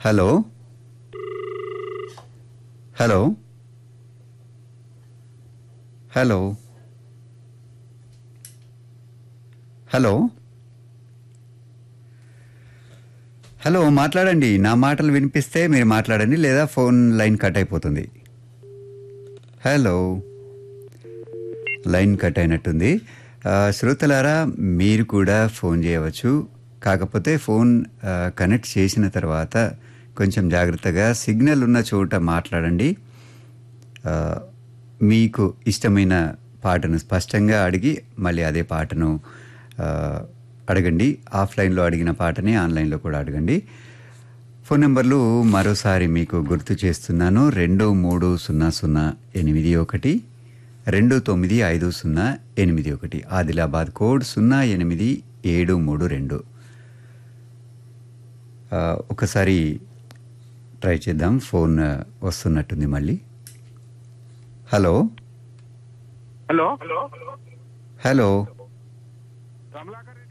hello hello hello hello hello మాట్లాడండి నా మాటలు వినిపిస్తే మీరు మాట్లాడండి లేదా ఫోన్ లైన్ కట్ అయిపోతుంది హలో లైన్ కట్ అయినట్టుంది ఆ, శ్రోతలారా మీరు కూడా ఫోన్ చేయవచ్చు కాకపోతే ఫోన్ ఆ, కనెక్ట్ చేసిన తర్వాత కొంచెం జాగ్రత్తగా సిగ్నల్ ఉన్న చోట మాట్లాడండి ఆ, మీకు ఇష్టమైన పాటను స్పష్టంగా అడిగి మళ్ళీ అదే పాటను ఆ, అడగండి ఆఫ్లైన్లో అడిగిన పాటని ఆన్లైన్లో కూడా అడగండి ఫోన్ నెంబర్లు మరోసారి మీకు గుర్తు చేస్తున్నాను రెండు మూడు సున్నా సున్నా ఎనిమిది ఒకటి రెండు తొమ్మిది ఐదు సున్నా ఎనిమిది ఒకటి ఆదిలాబాద్ కోడ్ సున్నా ఎనిమిది ఏడు మూడు రెండు ఆ, ఒకసారి ట్రై చేద్దాం ఫోన్ ఆ, వస్తున్నట్టుంది మళ్ళీ హలో హలో హలో కమలాకర్